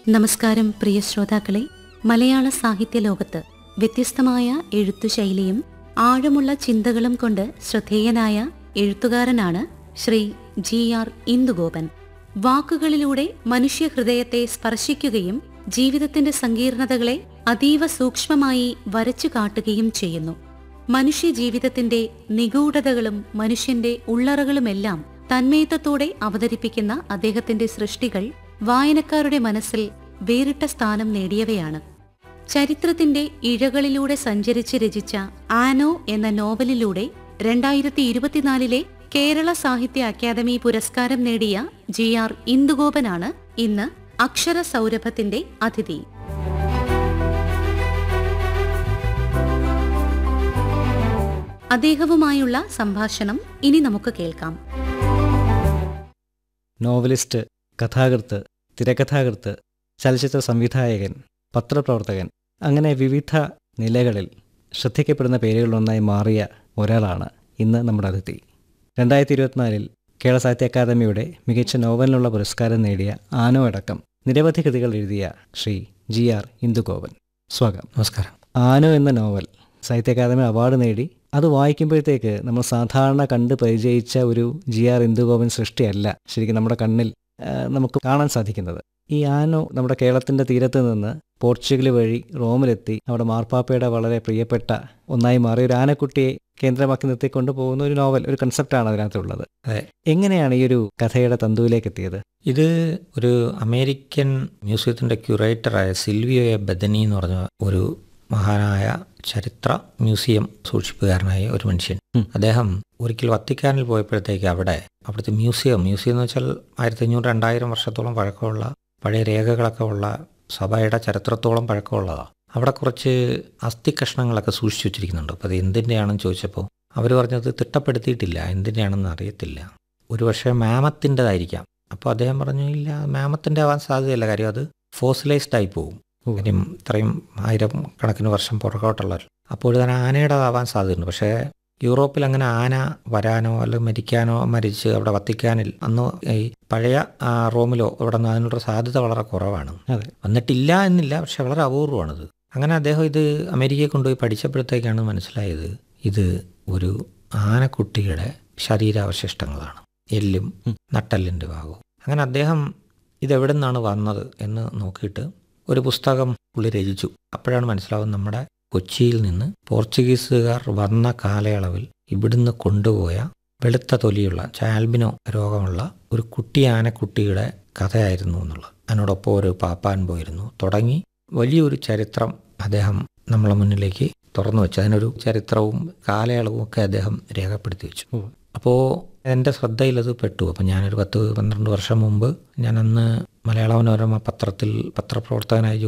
നമസ്കാരം പ്രിയ ശ്രോതാക്കളെ മലയാള സാഹിത്യ ലോകത്ത് വ്യത്യസ്തമായ എഴുത്തു ശൈലിയും ആഴമുള്ള ചിന്തകളും കൊണ്ട് ശ്രദ്ധേയനായ എഴുത്തുകാരനാണ് ശ്രീ ജി ആർ ഇന്ദുഗോപൻ വാക്കുകളിലൂടെ മനുഷ്യഹൃദയത്തെ സ്പർശിക്കുകയും ജീവിതത്തിന്റെ സങ്കീർണതകളെ അതീവ സൂക്ഷ്മമായി വരച്ചു കാട്ടുകയും ചെയ്യുന്നു മനുഷ്യ ജീവിതത്തിന്റെ നിഗൂഢതകളും മനുഷ്യന്റെ ഉള്ളറകളുമെല്ലാം തന്മയത്വത്തോടെ അവതരിപ്പിക്കുന്ന അദ്ദേഹത്തിന്റെ സൃഷ്ടികൾ വായനക്കാരുടെ മനസ്സിൽ വേറിട്ട സ്ഥാനം നേടിയവയാണ് ചരിത്രത്തിന്റെ ഇഴകളിലൂടെ സഞ്ചരിച്ച് രചിച്ച ആനോ എന്ന നോവലിലൂടെ രണ്ടായിരത്തി ഇരുപത്തിനാലിലെ കേരള സാഹിത്യ അക്കാദമി പുരസ്കാരം നേടിയ ജി ആർ ഇന്ദുഗോപനാണ് ഇന്ന് അക്ഷര സൗരഭത്തിന്റെ അതിഥി അദ്ദേഹവുമായുള്ള സംഭാഷണം ഇനി നമുക്ക് കേൾക്കാം നോവലിസ്റ്റ് കഥാകൃത്ത് തിരക്കഥാകൃത്ത് ചലച്ചിത്ര സംവിധായകൻ പത്രപ്രവർത്തകൻ അങ്ങനെ വിവിധ നിലകളിൽ ശ്രദ്ധിക്കപ്പെടുന്ന പേരുകളിലൊന്നായി മാറിയ ഒരാളാണ് ഇന്ന് നമ്മുടെ അതിഥി രണ്ടായിരത്തി ഇരുപത്തിനാലിൽ കേരള സാഹിത്യ അക്കാദമിയുടെ മികച്ച നോവലിനുള്ള പുരസ്കാരം നേടിയ ആനോ അടക്കം നിരവധി കൃതികൾ എഴുതിയ ശ്രീ ജി ആർ ഇന്ദുഗോപൻ സ്വാഗതം നമസ്കാരം ആനോ എന്ന നോവൽ സാഹിത്യ അക്കാദമി അവാർഡ് നേടി അത് വായിക്കുമ്പോഴത്തേക്ക് നമ്മൾ സാധാരണ കണ്ട് പരിചയിച്ച ഒരു ജി ആർ ഇന്ദുഗോപൻ സൃഷ്ടിയല്ല ശരിക്കും നമ്മുടെ കണ്ണിൽ ആ, നമുക്ക് കാണാൻ സാധിക്കുന്നത് ഈ ആനോ നമ്മുടെ കേരളത്തിൻ്റെ തീരത്ത് നിന്ന് പോർച്ചുഗൽ വഴി റോമിലെത്തി അവിടെ മാർപ്പാപ്പയുടെ വളരെ പ്രിയപ്പെട്ട ഒന്നായി മാറിയ ഒരു ആനക്കുട്ടിയെ കേന്ദ്രമാക്കി നിർത്തിക്കൊണ്ട് പോകുന്ന ഒരു നോവൽ ഒരു കൺസെപ്റ്റാണ് അതിനകത്തുള്ളത് അതെ. എങ്ങനെയാണ് ഈ ഒരു കഥയുടെ തന്തുവിലേക്ക് എത്തിയത് ഇത് ഒരു അമേരിക്കൻ മ്യൂസിയത്തിൻ്റെ ക്യൂറേറ്ററായ സിൽവിയോ എ ബദനി എന്ന് പറഞ്ഞ ഒരു മഹാനായ ചരിത്ര മ്യൂസിയം സൂക്ഷിപ്പുകാരനായ ഒരു മനുഷ്യൻ ഉം. അദ്ദേഹം ഒരിക്കൽ വത്തിക്കാനിൽ പോയപ്പോഴത്തേക്ക് അവിടെ അവിടുത്തെ മ്യൂസിയം മ്യൂസിയം എന്ന് വെച്ചാൽ ആയിരത്തി അഞ്ഞൂറ് രണ്ടായിരം വർഷത്തോളം പഴക്കമുള്ള പഴയ രേഖകളൊക്കെ ഉള്ള സഭയുടെ ചരിത്രത്തോളം പഴക്കമുള്ളതാണ് അവിടെ കുറച്ച് അസ്ഥി കഷ്ണങ്ങളൊക്കെ സൂക്ഷിച്ചു വെച്ചിരിക്കുന്നുണ്ട് അപ്പോൾ അത് എന്തിൻ്റെയാണെന്ന് ചോദിച്ചപ്പോൾ അവർ പറഞ്ഞത് തിട്ടപ്പെടുത്തിയിട്ടില്ല എന്തിൻ്റെയാണെന്ന് അറിയത്തില്ല ഒരു പക്ഷേ മാമത്തിൻ്റെതായിരിക്കാം അപ്പോൾ അദ്ദേഹം പറഞ്ഞു ഇല്ല മാമത്തിൻ്റെ ആവാൻ സാധ്യതയില്ല കാര്യം അത് ഫോസിലൈസ്ഡ് ആയി പോകും കാര്യം ഇത്രയും ആയിരം കണക്കിന് വർഷം പുറകോട്ടുള്ള അപ്പോൾ തന്നെ ആനയുടേതാവാൻ സാധ്യതയുണ്ട് പക്ഷേ യൂറോപ്പിൽ അങ്ങനെ ആന വരാനോ അല്ലെങ്കിൽ മരിക്കാനോ മരിച്ച് അവിടെ വത്തിക്കാനിൽ അന്ന് ഈ പഴയ ആ, റോമിലോ ഇവിടെ നിന്ന് അതിനുള്ള സാധ്യത വളരെ കുറവാണ് അതെ വന്നിട്ടില്ല എന്നില്ല പക്ഷെ വളരെ അപൂർവമാണിത് അങ്ങനെ അദ്ദേഹം ഇത് അമേരിക്കയിൽ കൊണ്ടുപോയി പഠിച്ചപ്പോഴത്തേക്കാണ് മനസ്സിലായത് ഇത് ഒരു ആനക്കുട്ടിയുടെ ശരീരാവശിഷ്ടങ്ങളാണ് എല്ലും ഉം. നട്ടെല്ലിൻ്റെ ഭാഗവും അങ്ങനെ അദ്ദേഹം ഇതെവിടെ നിന്നാണ് വന്നത് എന്ന് നോക്കിയിട്ട് ഒരു പുസ്തകം പുള്ളി രചിച്ചു അപ്പോഴാണ് മനസ്സിലാവുന്നത് നമ്മുടെ കൊച്ചിയിൽ നിന്ന് പോർച്ചുഗീസുകാർ വന്ന കാലയളവിൽ ഇവിടുന്ന് കൊണ്ടുപോയ വെളുത്ത തൊലിയുള്ള ചാൽബിനോ രോഗമുള്ള ഒരു കുട്ടി ആനക്കുട്ടിയുടെ കഥയായിരുന്നു എന്നുള്ളത് അതിനോടൊപ്പം ഒരു പാപ്പാൻ പോയിരുന്നു തുടങ്ങി വലിയൊരു ചരിത്രം അദ്ദേഹം നമ്മളെ മുന്നിലേക്ക് തുറന്നു വെച്ചു അതിനൊരു ചരിത്രവും കാലയളവും ഒക്കെ അദ്ദേഹം രേഖപ്പെടുത്തി വെച്ചു ഉം. അപ്പോൾ എൻ്റെ ശ്രദ്ധയിൽ അത് പെട്ടു അപ്പം ഞാനൊരു പത്ത് പന്ത്രണ്ട് വർഷം മുമ്പ് ഞാൻ അന്ന് മലയാള മനോരമ പത്രത്തിൽ പത്രപ്രവർത്തകനായി